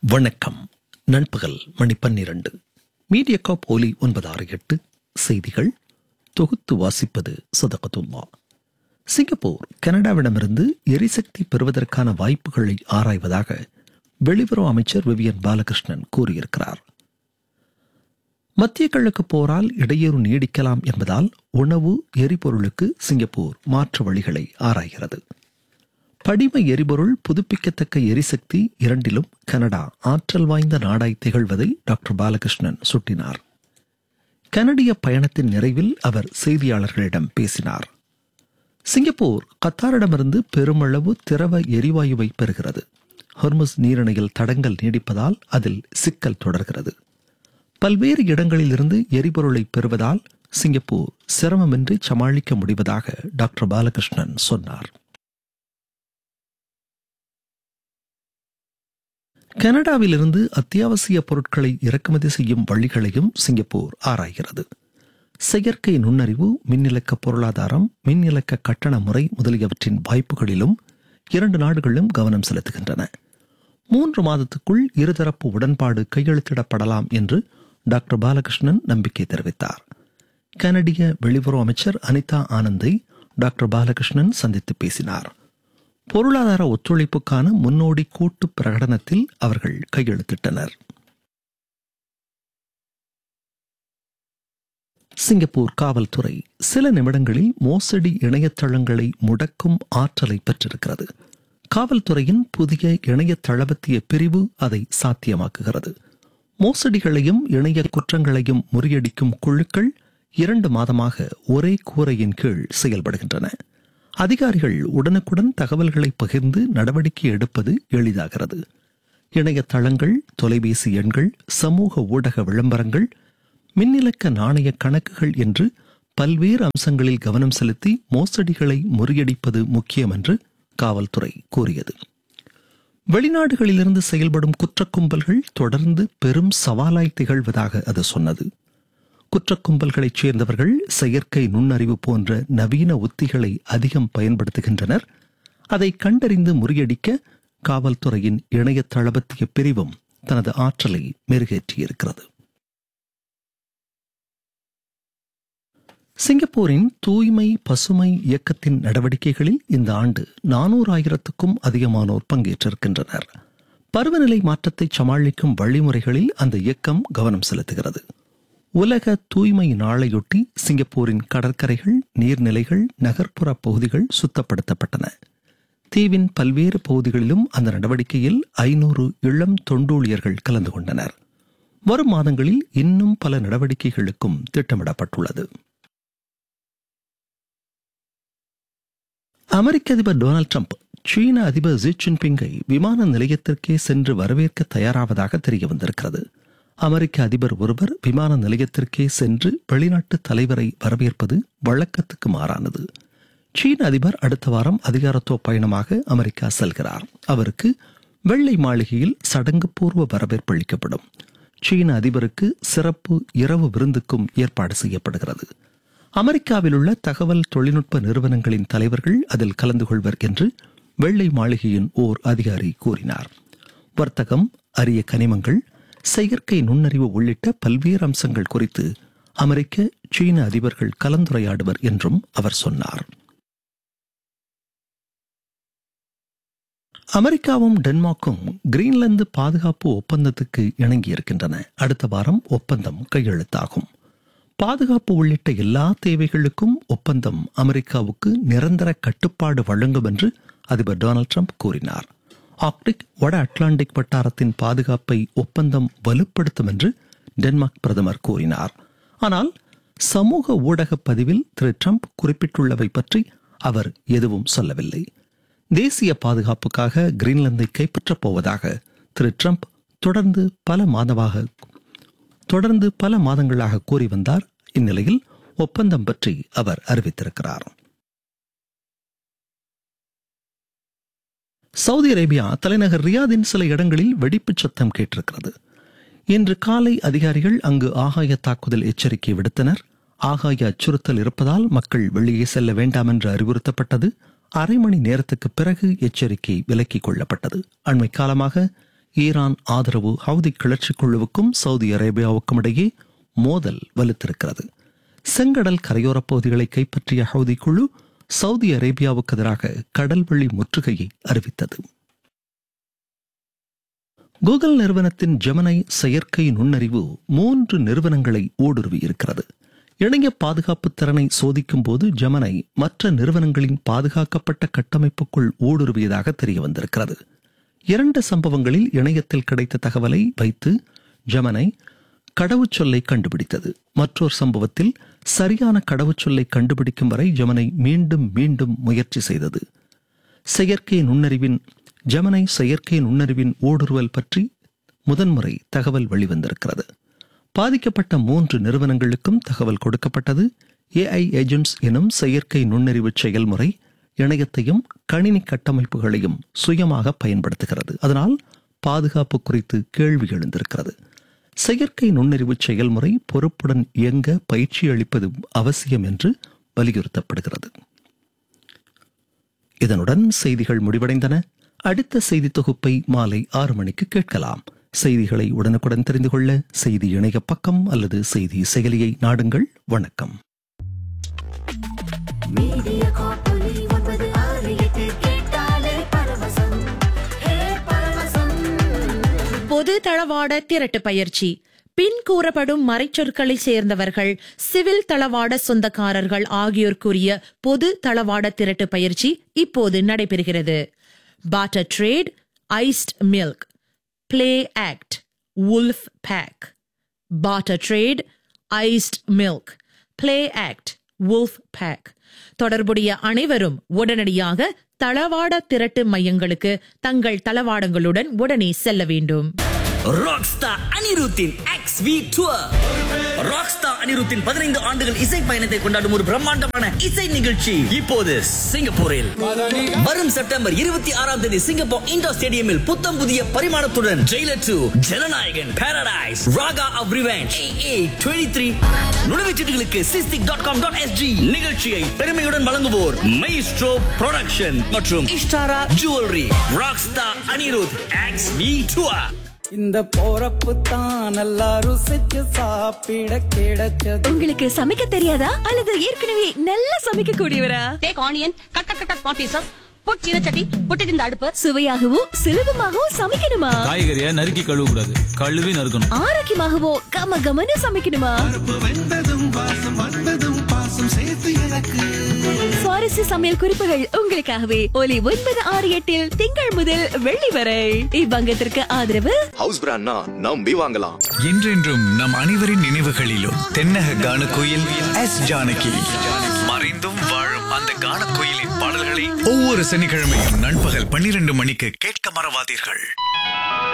வணக்கம் நண்பகல் மணி பன்னிரண்டு மீடியகாப் ஒலி ஒன்பது ஆறு எட்டு செய்திகள் தொகுத்து வாசிப்பது சதகத்துல்லா சிங்கப்பூர் கனடாவிடமிருந்து எரிசக்தி பெறுவதற்கான வாய்ப்புகளை ஆராய்வதாக வெளியுறவு அமைச்சர் விவியன் பாலகிருஷ்ணன் கூறியிருக்கிறார் மத்திய கிழக்கு போரால் இடையூறு நீடிக்கலாம் என்பதால் உணவு எரிபொருளுக்கு சிங்கப்பூர் மாற்று வழிகளை ஆராய்கிறது படிம எரிபொருள் புதுப்பிக்கத்தக்க எரிசக்தி இரண்டிலும் கனடா ஆற்றல் வாய்ந்த நாடாய் திகழ்வதை டாக்டர் பாலகிருஷ்ணன் சுட்டினார் கனடிய பயணத்தின் நிறைவில் அவர் செய்தியாளர்களிடம் பேசினார் சிங்கப்பூர் கத்தாரிடமிருந்து பெருமளவு திரவ எரிவாயுவை பெறுகிறது ஹொர்முஸ் நீரிணையில் தடங்கல் நீடிப்பதால் அதில் சிக்கல் தொடர்கிறது பல்வேறு இடங்களிலிருந்து எரிபொருளை பெறுவதால் சிங்கப்பூர் சிரமமின்றி சமாளிக்க முடிவதாக டாக்டர் பாலகிருஷ்ணன் சொன்னார் கனடாவிலிருந்து அத்தியாவசிய பொருட்களை இறக்குமதி செய்யும் வழிகளையும் சிங்கப்பூர் ஆராய்கிறது செயற்கை நுண்ணறிவு மின்னிலக்க பொருளாதாரம் மின்னிலக்க கட்டண முறை முதலியவற்றின் வாய்ப்புகளிலும் இரண்டு நாடுகளும் கவனம் செலுத்துகின்றன மூன்று மாதத்துக்குள் இருதரப்பு உடன்பாடு கையெழுத்திடப்படலாம் என்று டாக்டர் பாலகிருஷ்ணன் நம்பிக்கை தெரிவித்தார் கனடிய வெளியுறவு அமைச்சர் அனிதா ஆனந்தை டாக்டர் பாலகிருஷ்ணன் சந்தித்து பேசினார் பொருளாதார ஒத்துழைப்புக்கான முன்னோடி கூட்டு பிரகடனத்தில் அவர்கள் கையெழுத்திட்டனர் சிங்கப்பூர் காவல்துறை சில நிமிடங்களில் மோசடி இணையதளங்களை முடக்கும் ஆற்றலை பெற்றிருக்கிறது காவல்துறையின் புதிய இணைய தளபத்திய பிரிவு அதை சாத்தியமாக்குகிறது மோசடிகளையும் இணைய குற்றங்களையும் முறியடிக்கும் குழுக்கள் இரண்டு மாதமாக ஒரே கூரையின் கீழ் செயல்படுகின்றன அதிகாரிகள் உடனுக்குடன் தகவல்களை பகிர்ந்து நடவடிக்கை எடுப்பது எளிதாகிறது இணையதளங்கள் தொலைபேசி எண்கள் சமூக ஊடக விளம்பரங்கள் மின்னிலக்க நாணய கணக்குகள் என்று பல்வேறு அம்சங்களில் கவனம் செலுத்தி மோசடிகளை முறியடிப்பது முக்கியம் என்று காவல்துறை கூறியது வெளிநாடுகளிலிருந்து செயல்படும் குற்றக் கும்பல்கள் தொடர்ந்து பெரும் சவாலாய் திகழ்வதாக அது சொன்னது குற்றக் கும்பல்களைச் சேர்ந்தவர்கள் செயற்கை நுண்ணறிவு போன்ற நவீன உத்திகளை அதிகம் பயன்படுத்துகின்றனர் அதை கண்டறிந்து முறியடிக்க காவல்துறையின் இணைய தளபத்திய பிரிவும் தனது ஆற்றலை மெருகேற்றியிருக்கிறது சிங்கப்பூரின் தூய்மை பசுமை இயக்கத்தின் நடவடிக்கைகளில் இந்த ஆண்டு நானூறாயிரத்துக்கும் அதிகமானோர் பங்கேற்றிருக்கின்றனர் பருவநிலை மாற்றத்தை சமாளிக்கும் வழிமுறைகளில் அந்த இயக்கம் கவனம் செலுத்துகிறது உலக தூய்மை நாளையொட்டி சிங்கப்பூரின் கடற்கரைகள் நீர்நிலைகள் நகர்ப்புற பகுதிகள் சுத்தப்படுத்தப்பட்டன தீவின் பல்வேறு பகுதிகளிலும் அந்த நடவடிக்கையில் ஐநூறு இளம் தொண்டூழியர்கள் கலந்து கொண்டனர் வரும் மாதங்களில் இன்னும் பல நடவடிக்கைகளுக்கும் திட்டமிடப்பட்டுள்ளது அமெரிக்க அதிபர் டொனால்டு ட்ரம்ப் சீன அதிபர் ஜி ஜின்பிங்கை விமான நிலையத்திற்கே சென்று வரவேற்க தயாராவதாக தெரிய வந்திருக்கிறது அமெரிக்க அதிபர் ஒருவர் விமான நிலையத்திற்கே சென்று வெளிநாட்டு தலைவரை வரவேற்பது வழக்கத்துக்கு மாறானது சீன அதிபர் அடுத்த வாரம் அதிகாரத்துவ பயணமாக அமெரிக்கா செல்கிறார் அவருக்கு வெள்ளை மாளிகையில் சடங்கு பூர்வ வரவேற்பு அளிக்கப்படும் சீன அதிபருக்கு சிறப்பு இரவு விருந்துக்கும் ஏற்பாடு செய்யப்படுகிறது அமெரிக்காவில் உள்ள தகவல் தொழில்நுட்ப நிறுவனங்களின் தலைவர்கள் அதில் கலந்து கொள்வர் என்று வெள்ளை மாளிகையின் ஓர் அதிகாரி கூறினார் வர்த்தகம் அரிய கனிமங்கள் செயற்கை நுண்ணறிவு உள்ளிட்ட பல்வேறு அம்சங்கள் குறித்து அமெரிக்க சீன அதிபர்கள் கலந்துரையாடுவர் என்றும் அவர் சொன்னார் அமெரிக்காவும் டென்மார்க்கும் கிரீன்லாந்து பாதுகாப்பு ஒப்பந்தத்துக்கு இணங்கியிருக்கின்றன அடுத்த வாரம் ஒப்பந்தம் கையெழுத்தாகும் பாதுகாப்பு உள்ளிட்ட எல்லா தேவைகளுக்கும் ஒப்பந்தம் அமெரிக்காவுக்கு நிரந்தர கட்டுப்பாடு வழங்கும் என்று அதிபர் டொனால்டு ட்ரம்ப் கூறினார் ஆர்க்டிக் வட அட்லாண்டிக் வட்டாரத்தின் பாதுகாப்பை ஒப்பந்தம் வலுப்படுத்தும் என்று டென்மார்க் பிரதமர் கூறினார் ஆனால் சமூக ஊடக பதிவில் திரு ட்ரம்ப் குறிப்பிட்டுள்ளவை பற்றி அவர் எதுவும் சொல்லவில்லை தேசிய பாதுகாப்புக்காக கிரீன்லாந்தை கைப்பற்றப் போவதாக திரு ட்ரம்ப் தொடர்ந்து பல மாதமாக தொடர்ந்து பல மாதங்களாக கூறி வந்தார் இந்நிலையில் ஒப்பந்தம் பற்றி அவர் அறிவித்திருக்கிறார் சவுதி அரேபியா தலைநகர் ரியாதின் சில இடங்களில் வெடிப்புச் சத்தம் கேட்டிருக்கிறது இன்று காலை அதிகாரிகள் அங்கு ஆகாய தாக்குதல் எச்சரிக்கை விடுத்தனர் ஆகாய அச்சுறுத்தல் இருப்பதால் மக்கள் வெளியே செல்ல வேண்டாம் என்று அறிவுறுத்தப்பட்டது அரை மணி நேரத்துக்கு பிறகு எச்சரிக்கை விலக்கிக் கொள்ளப்பட்டது அண்மை காலமாக ஈரான் ஆதரவு ஹவுதி கிளர்ச்சி குழுவுக்கும் சவுதி அரேபியாவுக்கும் இடையே மோதல் வலுத்திருக்கிறது செங்கடல் கரையோரப் பகுதிகளை கைப்பற்றிய ஹவுதி குழு சவுதி அரேபியாவுக்கு எதிராக கடல்வழி முற்றுகையை அறிவித்தது கூகுள் நிறுவனத்தின் ஜெமனை செயற்கை நுண்ணறிவு மூன்று நிறுவனங்களை ஊடுருவி இருக்கிறது இணைய பாதுகாப்பு திறனை சோதிக்கும் போது ஜெமனை மற்ற நிறுவனங்களின் பாதுகாக்கப்பட்ட கட்டமைப்புக்குள் ஊடுருவியதாக தெரிய வந்திருக்கிறது இரண்டு சம்பவங்களில் இணையத்தில் கிடைத்த தகவலை வைத்து ஜெமனை கடவுச்சொல்லை கண்டுபிடித்தது மற்றொரு சம்பவத்தில் சரியான கடவுச்சொல்லை கண்டுபிடிக்கும் வரை ஜெமனை மீண்டும் மீண்டும் முயற்சி செய்தது செயற்கை நுண்ணறிவின் ஜெமனை செயற்கை நுண்ணறிவின் ஊடுருவல் பற்றி முதன்முறை தகவல் வெளிவந்திருக்கிறது பாதிக்கப்பட்ட மூன்று நிறுவனங்களுக்கும் தகவல் கொடுக்கப்பட்டது ஏஐ ஏஜென்ட்ஸ் எனும் செயற்கை நுண்ணறிவு செயல்முறை இணையத்தையும் கணினி கட்டமைப்புகளையும் சுயமாக பயன்படுத்துகிறது அதனால் பாதுகாப்பு குறித்து கேள்வி எழுந்திருக்கிறது செயற்கை நுண்ணறிவு செயல்முறை பொறுப்புடன் இயங்க பயிற்சி அளிப்பது அவசியம் என்று வலியுறுத்தப்படுகிறது இதனுடன் செய்திகள் முடிவடைந்தன அடுத்த செய்தி தொகுப்பை மாலை ஆறு மணிக்கு கேட்கலாம் செய்திகளை உடனுக்குடன் தெரிந்து கொள்ள செய்தி இணைய பக்கம் அல்லது செய்தி செயலியை நாடுங்கள் வணக்கம் மீடியா காப்பொலி ஒன்பது ஆறு எட்டு கேட்டாலே பரவசம் ஹே பரவசம் பொது தளவாட திரட்டு பயிற்சி பின் கூறப்படும் மறைச்சொற்களை சேர்ந்தவர்கள் சிவில் தளவாட சொந்தக்காரர்கள் ஆகியோர் கூறிய பொது தளவாட திரட்டு பயிற்சி இப்போது நடைபெறுகிறது potter trade iced milk play act wolf pack potter trade iced milk play act wolf pack தொடர்புடைய அனைவரும் உடனடியாக தளவாட திரட்டு மையங்களுக்கு தங்கள் தளவாடங்களுடன் உடனே செல்ல வேண்டும் ராக்ஸ்டார் அனிருத்தின் எக்ஸ் வி டூர் ராக்ஸ்டார் அனிருத்தின் பதினைந்து ஆண்டுகள் இசை பயணத்தை கொண்டாடும் ஒரு பிரம்மாண்டமான இசை நிகழ்ச்சி இப்போது சிங்கப்பூரில் வரும் செப்டம்பர் இருபத்தி ஆறாம் தேதி சிங்கப்பூர் இண்டோர் ஸ்டேடியமில் புத்தம் புதிய பரிமாணத்துடன் Jailer two Jananayagan paradise Raaga of revenge A twenty three நுழைவுச்சீட்டுகளுக்கு Sistic dot com dot SG நிகழ்ச்சியை பெருமையுடன் வழங்குவோர் மைஸ்ட்ரோ ப்ரொடக்ஷன் மற்றும் Ishtara jewellery rockstar Anirudh X V tour இந்த போறப்பு தான் நல்லா ருசிச்சு சாப்பிட கிடைச்சது உங்களுக்கு சமைக்க தெரியாதா அல்லது ஏற்கனவே நல்லா சமைக்க கூடியவரா take onion cut cut cut cut small pieces put சீனச்சட்டி புட் இட் இந்த அடுப்பு சுவையாகவும் சுலபமாகவும் சமைக்கணுமா காய்கறியை நறுக்கி கழுவ கூடாது கழுவி நறுக்கணும் ஆரோக்கியமாகவும் கம கமனு சமைக்கணுமா சுவாரஸ்ய சமையல் குறிப்புகள் உங்களுக்காகவே ஒலி ஒன்பது ஆறு எட்டில் திங்கள் முதல் வெள்ளி வரை இவ்வங்கத்திற்கு ஆதரவு ஹவுஸ் பிராண்ட்னா நம்பி வாங்கலாம் என்றென்றும் நம் அனைவரின் நினைவுகளிலும் தென்னக கானக்குயில் எஸ் ஜானகி மறைந்தும் வாழும் அந்த கானக்குயிலின் பாடல்களை ஒவ்வொரு சனிக்கிழமையும் நண்பகல் பன்னிரண்டு மணிக்கு கேட்க மறவாதீர்கள்